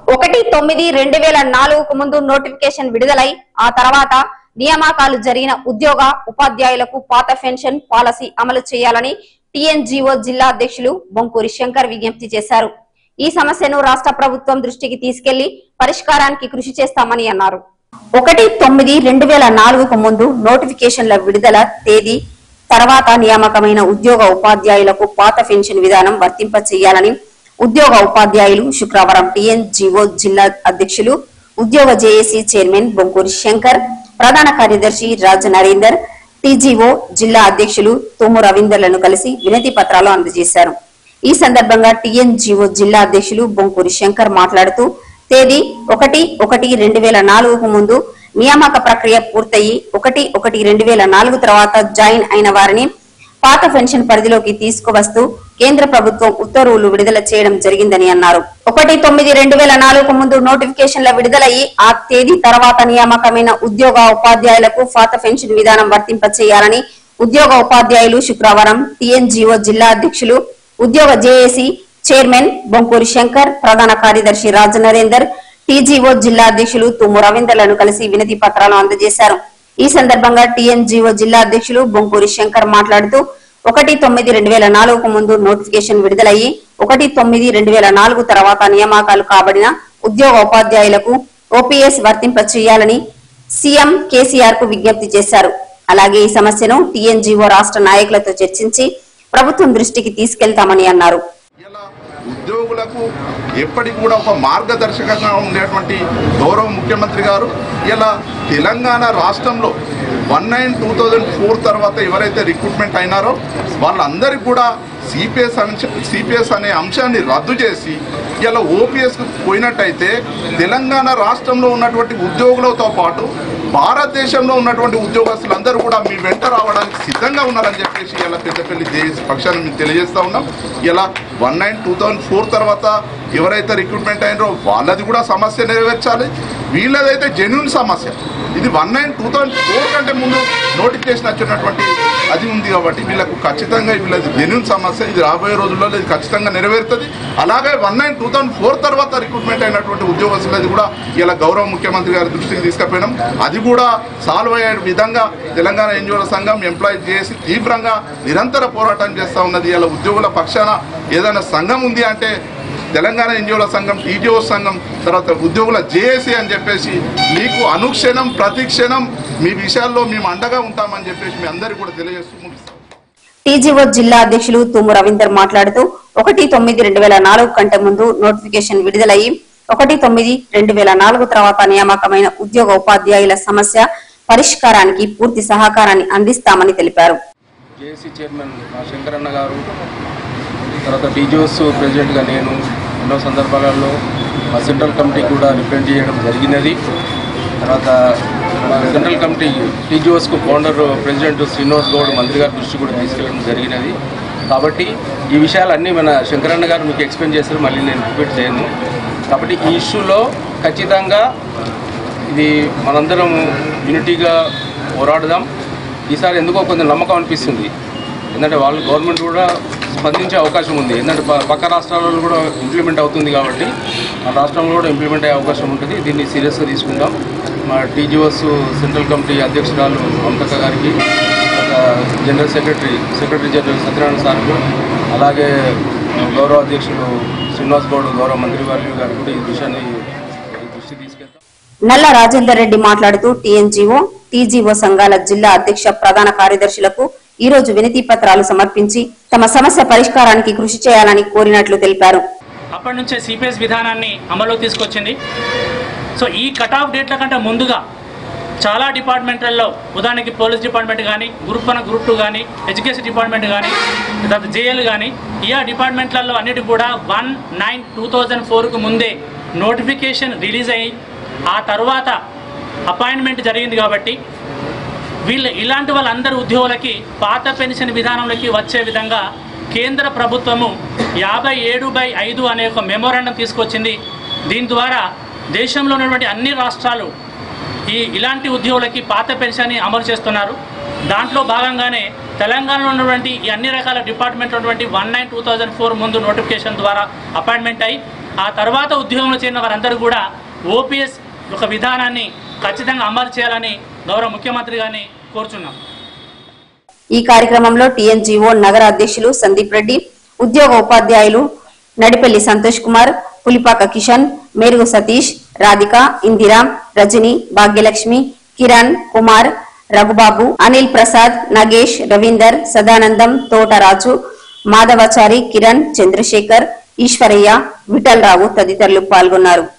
ఒకటి తొమ్మిది రెండు వేల నాలుగుకు ముందు నోటిఫికేషన్ విడుదలై ఆ తర్వాత నియామకాలు జరిగిన ఉద్యోగ ఉపాధ్యాయులకు పాత పెన్షన్ పాలసీ అమలు చేయాలని టీఎన్జీఓ జిల్లా అధ్యక్షులు బొంకూరి శంకర్ విజ్ఞప్తి చేశారు ఈ సమస్యను రాష్ట్ర ప్రభుత్వం దృష్టికి తీసుకెళ్లి పరిష్కారానికి కృషి చేస్తామని అన్నారు ఒకటి తొమ్మిది రెండు వేల నాలుగుకు ముందు నోటిఫికేషన్ల విడుదల తేదీ తర్వాత నియామకమైన ఉద్యోగ ఉపాధ్యాయులకు పాత పెన్షన్ విధానం వర్తింప చేయాలని ఉద్యోగ ఉపాధ్యాయులు శుక్రవారం టీఎన్జీఓ జిల్లా అధ్యక్షులు ఉద్యోగ జేఏసీ చైర్మన్ బొంకూరి శంకర్ ప్రధాన కార్యదర్శి రాజ నరేందర్ టీజీఓ జిల్లా అధ్యక్షులు తోము రవీందర్లను కలిసి వినతి పత్రాలు అందజేశారు ఈ సందర్భంగా టీఎన్జీఓ జిల్లా అధ్యక్షులు బొంకూరి శంకర్ మాట్లాడుతూ తేదీ ఒకటి ఒకటి రెండు వేల నాలుగుకు ముందు నియామక ప్రక్రియ పూర్తయి ఒకటి ఒకటి రెండు వేల నాలుగు తర్వాత జాయిన్ అయిన వారిని పాత పెన్షన్ పరిధిలోకి తీసుకువస్తూ కేంద్ర ప్రభుత్వం ఉత్తర్వులు విడుదల చేయడం జరిగిందని అన్నారు ఒకటి తొమ్మిది రెండు వేల నాలుగుకు ముందు నోటిఫికేషన్ల విడుదలయ్యి ఆ తేదీ తర్వాత నియామకమైన ఉద్యోగ ఉపాధ్యాయులకు పాత పెన్షన్ విధానం వర్తింప చేయాలని ఉద్యోగ ఉపాధ్యాయులు శుక్రవారం టీఎన్జీఓ జిల్లా అధ్యక్షులు ఉద్యోగ జేఏసీ చైర్మన్ బొంకూరి శంకర్ ప్రధాన కార్యదర్శి రాజ నరేందర్ టీజీఓ జిల్లా అధ్యక్షులు తుమ్ము రవీందర్లను కలిసి వినతి పత్రాలు అందజేశారు ఈ సందర్భంగా టీఎన్జీఓ జిల్లా అధ్యక్షులు బొంకూరి శంకర్ మాట్లాడుతూ ఒకటి తొమ్మిది రెండు వేల నాలుగుకు ముందు నోటిఫికేషన్ విడుదలయ్యి ఒకటి తొమ్మిది రెండు వేల నాలుగు తర్వాత నియామకాలు కాబడిన ఉద్యోగ ఉపాధ్యాయులకు ఓపీఎస్ వర్తింప చేయాలని సీఎం కేసీఆర్ కు విజ్ఞప్తి చేశారు అలాగే ఈ సమస్యను టీఎన్జీఓ రాష్ట్ర నాయకులతో చర్చించి ప్రభుత్వం దృష్టికి తీసుకెళ్తామని అన్నారు ఇలా ఉద్యోగులకు ఎప్పటికి కూడా ఒక మార్గదర్శకంగా ఉండేటువంటి గౌరవ ముఖ్యమంత్రి గారు ఇలా తెలంగాణ రాష్ట్రంలో one nine two thousand four తర్వాత ఎవరైతే రిక్రూట్మెంట్ అయినారో వాళ్ళందరికీ కూడా సిపిఎస్ అంశ సిపిఎస్ అనే అంశాన్ని రద్దు చేసి ఇలా ఓపీఎస్కు పోయినట్టయితే తెలంగాణ రాష్ట్రంలో ఉన్నటువంటి ఉద్యోగులతో పాటు భారతదేశంలో ఉన్నటువంటి ఉద్యోగస్తులందరూ కూడా మీ వెంట రావడానికి సిద్ధంగా ఉన్నారని చెప్పేసి ఇలా పెద్దపల్లి దేశ పక్షాన్ని మేము తెలియజేస్తా ఉన్నాం ఇలా one nine two thousand four తర్వాత ఎవరైతే రిక్రూట్మెంట్ అయినారో వాళ్ళది కూడా సమస్య నెరవేర్చాలి వీళ్ళదైతే జెన్యున్ సమస్య ఇది one nine two thousand four కంటే ముందు నోటిఫికేషన్ వచ్చినటువంటి అది ఉంది కాబట్టి వీళ్ళకు ఖచ్చితంగా వీళ్ళది జెన్యున్ సమస్య ఇది రాబోయే రోజుల్లో ఇది ఖచ్చితంగా నెరవేరుతుంది అలాగే one nine two thousand four తర్వాత రిక్రూట్మెంట్ అయినటువంటి ఉద్యోగస్తులది కూడా ఇలా గౌరవ ముఖ్యమంత్రి గారి దృష్టికి తీసుకుపోయినాం అది కూడా సాల్వ్ అయ్యే విధంగా తెలంగాణ ఎన్జిఓల సంఘం ఎంప్లాయీ చేసి తీవ్రంగా నిరంతర పోరాటం చేస్తూ ఉన్నది ఇలా ఉద్యోగుల పక్షాన ఏదైనా సంఘం ఉంది అంటే తెలంగాణ ఎన్జిఓల సంఘం టీజీఓ సంఘం తర్వాత ఉద్యోగుల జేఏసీ అని చెప్పేసి మీకు అనుక్షణం ప్రతిక్షణం మీ విషయాల్లో మేము అండగా ఉంటామని చెప్పేసి మీ అందరికీ కూడా తెలియజేస్తూ ముగిస్తాం టీజీఓ జిల్లా అధ్యక్షులు తుమ్ము రవీందర్ మాట్లాడుతూ ఒకటి తొమ్మిది రెండు వేల నాలుగు కంటే ముందు నోటిఫికేషన్ విడుదలయ్యి ఒకటి తొమ్మిది రెండు వేల నాలుగు తర్వాత నియామకమైన ఉద్యోగ ఉపాధ్యాయుల సమస్య పరిష్కారానికి పూర్తి సహకారాన్ని అందిస్తామని తెలిపారు జేఏసీ చైర్మన్ మా శంకరన్న గారు తర్వాత టీజోస్ ప్రెసిడెంట్గా నేను ఎన్నో సందర్భాలలో మా సెంట్రల్ కమిటీ కూడా రిప్రజెంట్ చేయడం జరిగినది తర్వాత మా సెంట్రల్ కమిటీ టీజోస్కు ఫౌండర్ ప్రెసిడెంట్ శ్రీనివాస్ గౌడ్ మంత్రి గారి దృష్టి కూడా తీసుకెళ్ళడం జరిగినది కాబట్టి ఈ విషయాలన్నీ మన శంకరన్న గారు మీకు ఎక్స్ప్లెయిన్ చేస్తారు మళ్ళీ నేను రిపీట్ చేయను కాబట్టి ఈ ఇష్యూలో ఖచ్చితంగా ఇది మనందరం యూనిటీగా పోరాడదాం ఈసారి ఎందుకో కొంచెం నమ్మకం అనిపిస్తుంది ఎందుకంటే వాళ్ళు గవర్నమెంట్ కూడా స్పందించే అవకాశం ఉంది ఎందుకంటే ప- పక్క రాష్ట్రాలలో కూడా ఇంప్లిమెంట్ అవుతుంది కాబట్టి మన రాష్ట్రంలో కూడా ఇంప్లిమెంట్ అయ్యే అవకాశం ఉంటుంది దీన్ని సీరియస్గా తీసుకుందాం మా టీజీఓస్ సెంట్రల్ కమిటీ అధ్యక్షురాలు మమతక్క గారికి తర్వాత general secretary secretary general Satyanarayana సార్కు అలాగే గౌరవ అధ్యక్షులు శ్రీనివాస్ గౌడ్ గౌరవ మంత్రి వారి గారికి కూడా ఈ విషయాన్ని దృష్టి తీసుకెళ్తాం నల్ల రాజేందర్ రెడ్డి మాట్లాడుతూ టీఎన్జీఓ టీజీఓ సంఘాల జిల్లా అధ్యక్ష ప్రధాన కార్యదర్శులకు ఈ రోజు వినతి పత్రాలు సమర్పించి తమ సమస్య పరిష్కారానికి కృషి చేయాలని కోరినట్లు తెలిపారు అప్పటి నుంచే సిపిఎస్ విధానాన్ని అమలులోకి తీసుకొచ్చింది సో ఈ కట్ ఆఫ్ డేట్ల కంటే ముందుగా చాలా డిపార్ట్మెంట్లలో ఉదాహరణకి పోలీస్ డిపార్ట్మెంట్ కానీ గ్రూప్ వన్ గ్రూప్ టూ కానీ ఎడ్యుకేషన్ డిపార్ట్మెంట్ కానీ తర్వాత జేఎల్ కానీ ఈ డిపార్ట్మెంట్లలో అన్నిటి కూడా వన్ నైన్ టూ థౌజండ్ ఫోర్కు ముందే నోటిఫికేషన్ రిలీజ్ అయ్యి ఆ తర్వాత అపాయింట్మెంట్ జరిగింది కాబట్టి వీళ్ళు ఇలాంటి వాళ్ళందరి ఉద్యోగులకి పాత పెన్షన్ విధానంలోకి వచ్చే విధంగా కేంద్ర ప్రభుత్వము యాభై ఏడు బై ఐదు అనే ఒక మెమోరాండం తీసుకొచ్చింది దీని ద్వారా దేశంలో ఉన్నటువంటి అన్ని రాష్ట్రాలు ఈ ఇలాంటి ఉద్యోగులకి పాత పెన్షన్ని అమలు చేస్తున్నారు దాంట్లో భాగంగానే తెలంగాణలో ఉన్నటువంటి ఈ అన్ని రకాల డిపార్ట్మెంట్ ఉన్నటువంటి one nine two thousand four ముందు నోటిఫికేషన్ ద్వారా అపాయింట్మెంట్ అయ్యి ఆ తర్వాత ఉద్యోగంలో చేరిన వారందరూ కూడా ఓపీఎస్ ఒక విధానాన్ని ఖచ్చితంగా అమలు చేయాలని గౌరవ ముఖ్యమంత్రి గారిని కోరుచున్నాం ఈ కార్యక్రమంలో టీఎన్జీఓ నగర అధ్యక్షులు సందీప్ రెడ్డి ఉద్యోగ ఉపాధ్యాయులు నడిపెల్లి సంతోష్ కుమార్ పులిపాక కిషన్ మేరుగు సతీష్ రాధిక ఇందిరా రజని భాగ్యలక్ష్మి కిరణ్ కుమార్ రఘుబాబు అనిల్ ప్రసాద్ నగేష్ రవీందర్ సదానందం తోటరాజు మాధవచారి కిరణ్ చంద్రశేఖర్ ఈశ్వరయ్య విఠలరావు తదితరులు పాల్గొన్నారు